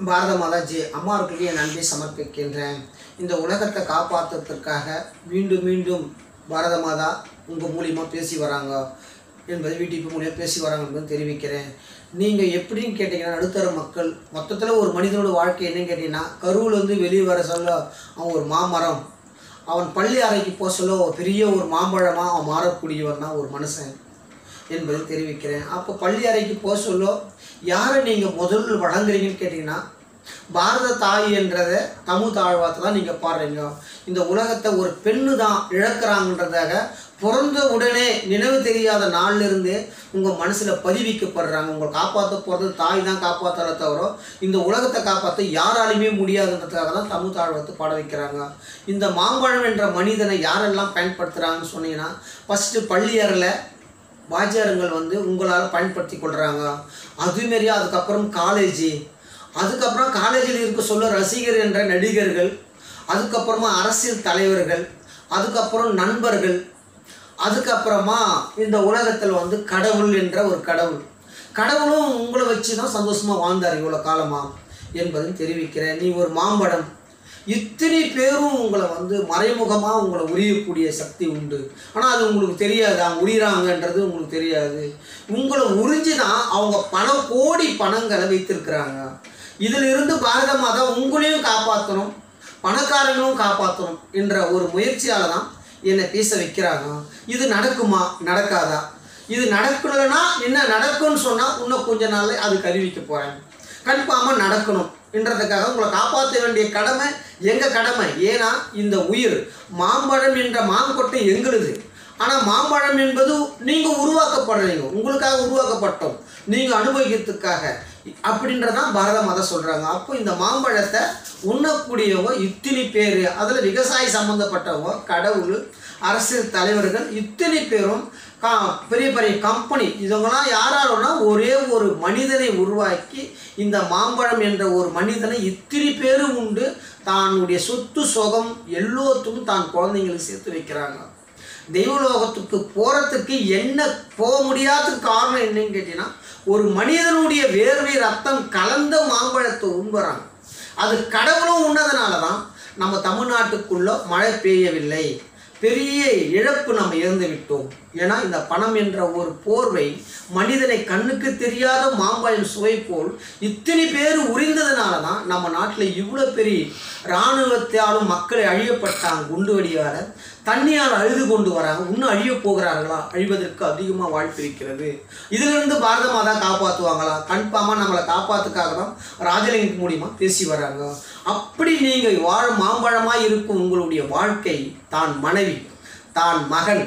பாரத மாதாஜி அம்மாவுக்கு என் நன்றி சமர்ப்பிக்கின்றேன் இந்த உலகத்தை காப்பாற்றுறதுக்காக மீண்டும் மீண்டும் பாரத மாதா உங்கள் மூலியமாக பேசி வராங்க என்பதை வீட்டுக்கு மூலியமாக பேசி வராங்க என்பதை தெரிவிக்கிறேன் நீங்கள் எப்படின்னு கேட்டிங்கன்னா நடுத்தர மக்கள் மொத்தத்தில் ஒரு மனிதனோட வாழ்க்கை என்னன்னு கேட்டிங்கன்னா கருவில் வந்து வெளியே வர சொல்ல அவன் ஒரு மாமரம் அவன் பள்ளி அறைக்கு போக சொல்ல ஒரு பெரிய ஒரு மாம்பழமாக அவன் மாறக்கூடியவன் தான் ஒரு மனுஷன் என்பதை தெரிவிக்கிறேன் அப்போ பள்ளி அறைக்கு போக சொல்ல யாரை நீங்கள் முதல் வழங்குறீங்கன்னு கேட்டிங்கன்னா பாரத தாய் என்றதை தமிழ் தாழ்வாத்தை தான் நீங்கள் பாடுறீங்க இந்த உலகத்தை ஒரு பெண்ணு தான் இழக்கிறாங்கன்றதாக பிறந்த உடனே நினைவு தெரியாத நாள்ல இருந்தே உங்கள் மனசில் பதிவிக்கப்படுறாங்க உங்களை காப்பாற்ற போகிறது தாய் தான் காப்பாற்றுற தவிர இந்த உலகத்தை காப்பாற்ற யாராலையுமே முடியாதுன்றதுக்காக தான் தமிழ் தாழ்வத்தை பாட வைக்கிறாங்க இந்த மாம்பழம் என்ற மனிதனை யாரெல்லாம் பயன்படுத்துகிறாங்கன்னு சொன்னீங்கன்னா ஃபஸ்ட்டு பள்ளி அறையில் வாத்தியாருங்கள் வந்து உங்களால் பயன்படுத்தி கொள்கிறாங்க அதுமாரி அதுக்கப்புறம் காலேஜு அதுக்கப்புறம் காலேஜில் இருக்க சொல்ல ரசிகர் என்ற நடிகர்கள் அதுக்கப்புறமா அரசியல் தலைவர்கள் அதுக்கப்புறம் நண்பர்கள் அதுக்கப்புறமா இந்த உலகத்தில் வந்து கடவுள் என்ற ஒரு கடவுள் கடவுளும் உங்களை வச்சு தான் சந்தோஷமாக வாழ்ந்தார் இவ்வளோ காலமாக என்பதையும் தெரிவிக்கிறேன் நீ ஒரு மாம்பழம் இத்தனை பேரும் உங்களை வந்து மறைமுகமாக உங்களை உரியக்கூடிய சக்தி உண்டு ஆனால் அது உங்களுக்கு தெரியாது அவங்க உரிகிறாங்கன்றது உங்களுக்கு தெரியாது உங்களை உறிஞ்சி தான் அவங்க பண கோடி பணங்களை வைத்திருக்கிறாங்க இதில் இருந்து பாரத மாதா உங்களையும் காப்பாற்றணும் பணக்காரங்களும் காப்பாற்றணும் என்ற ஒரு முயற்சியால் தான் என்னை பேச வைக்கிறாங்க இது நடக்குமா நடக்காதா இது நடக்கலைன்னா என்ன நடக்கும்னு சொன்னால் இன்னும் கொஞ்ச நாள்ல அதுக்கு அறிவிக்க போகிறேன் கன்ஃபார்மாக நடக்கணும் என்றதுக்காக உங்களை காப்பாற்ற வேண்டிய கடமை எங்கள் கடமை ஏன்னா இந்த உயிர் மாம்பழம் என்ற மாங்கொட்டை எங்களுது ஆனால் மாம்பழம் என்பது நீங்கள் உருவாக்கப்படுறீங்க உங்களுக்காக உருவாக்கப்பட்டோம் நீங்கள் அனுபவிக்கிறதுக்காக அப்படின்றதான் பாரத மதம் சொல்கிறாங்க அப்போ இந்த மாம்பழத்தை உண்ணக்கூடியவங்க இத்தனை பேர் அதில் விவசாயி சம்மந்தப்பட்டவங்க கடவுள் அரசியல் தலைவர்கள் இத்தனை பேரும் கா பெரிய பெரிய கம்பெனி இதுவங்களாம் யாராருன்னா ஒரே ஒரு மனிதனை உருவாக்கி இந்த மாம்பழம் என்ற ஒரு மனிதனை இத்தனை பேரும் உண்டு தன்னுடைய சொத்து சுகம் எல்லோத்துக்கும் தான் குழந்தைங்களுக்கு சேர்த்து வைக்கிறாங்க தெய்வலோகத்துக்கு போகிறதுக்கு என்ன போக முடியாத காரணம் என்னன்னு கேட்டீங்கன்னா ஒரு மனிதனுடைய வேர்வை ரத்தம் கலந்த மாம்பழத்தை உண்பறாங்க அது கடவுளும் உண்ணதுனால தான் நம்ம தமிழ்நாட்டுக்குள்ள மழை பெய்யவில்லை பெரிய இழப்பு நம்ம இழந்து விட்டோம் ஏன்னா இந்த பணம் என்ற ஒரு போர்வை மனிதனை கண்ணுக்கு தெரியாத மாம்பழம் சுவை போல் இத்தனை பேர் உரிந்ததுனால தான் நம்ம நாட்டில் இவ்வளோ பெரிய இராணுவத்தாலும் மக்களை அழியப்பட்டாங்க குண்டு வெடியால் தண்ணியால் அழுது கொண்டு வராங்க இன்னும் அழிய போகிறார்களா அழிவதற்கு அதிகமாக வாய்ப்பு இருக்கிறது இதிலிருந்து பாரத மாதா காப்பாற்றுவாங்களா கன்ஃபார்மாக நம்மளை காப்பாற்றுக்காக தான் ராஜலிங்க மூலியமா பேசி வராங்க அப்படி நீங்கள் வாழ மாம்பழமாக இருக்கும் உங்களுடைய வாழ்க்கை தான் மனைவி தான் மகன்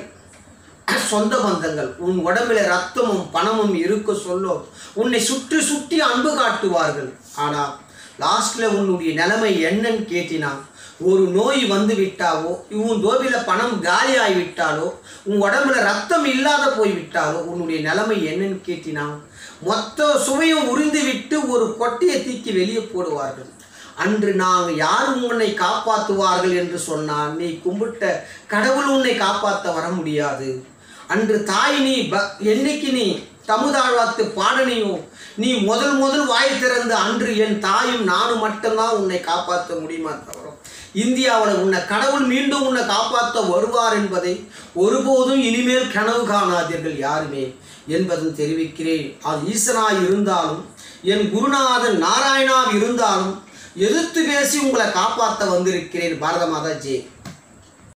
சொந்த பந்தங்கள் உன் உடம்பில ரத்தமும் பணமும் இருக்க சொல்லும் உன்னை சுற்றி சுற்றி அன்பு காட்டுவார்கள் ஆனால் லாஸ்ட்ல உன்னுடைய நிலைமை என்னன்னு கேட்டினா ஒரு நோய் வந்து விட்டாவோ உன் தோபில பணம் காலியாகி விட்டாலோ உன் உடம்புல ரத்தம் இல்லாத போய் விட்டாலோ உன்னுடைய நிலைமை என்னன்னு கேட்டினா மொத்த சுவையும் உறிந்து விட்டு ஒரு கொட்டையை தூக்கி வெளியே போடுவார்கள் அன்று நாங்கள் யார் உன்னை காப்பாற்றுவார்கள் என்று சொன்னால் நீ கும்பிட்ட கடவுள் உன்னை காப்பாற்ற வர முடியாது அன்று தாய் நீ ப என்னைக்கு நீ தமுதாழ்வாத்து பாடனையோ நீ முதல் முதல் வாய் திறந்து அன்று என் தாயும் நானும் மட்டும்தான் உன்னை காப்பாற்ற முடியுமா தவிர இந்தியாவில் உன்னை கடவுள் மீண்டும் உன்னை காப்பாற்ற வருவார் என்பதை ஒருபோதும் இனிமேல் கனவு காணாதீர்கள் யாருமே என்பதும் தெரிவிக்கிறேன் அது ஈசனாய் இருந்தாலும் என் குருநாதன் நாராயணாவ் இருந்தாலும் எதிர்த்து பேசி உங்களை காப்பாற்ற வந்திருக்கிறேன் பாரத மாதா ஜே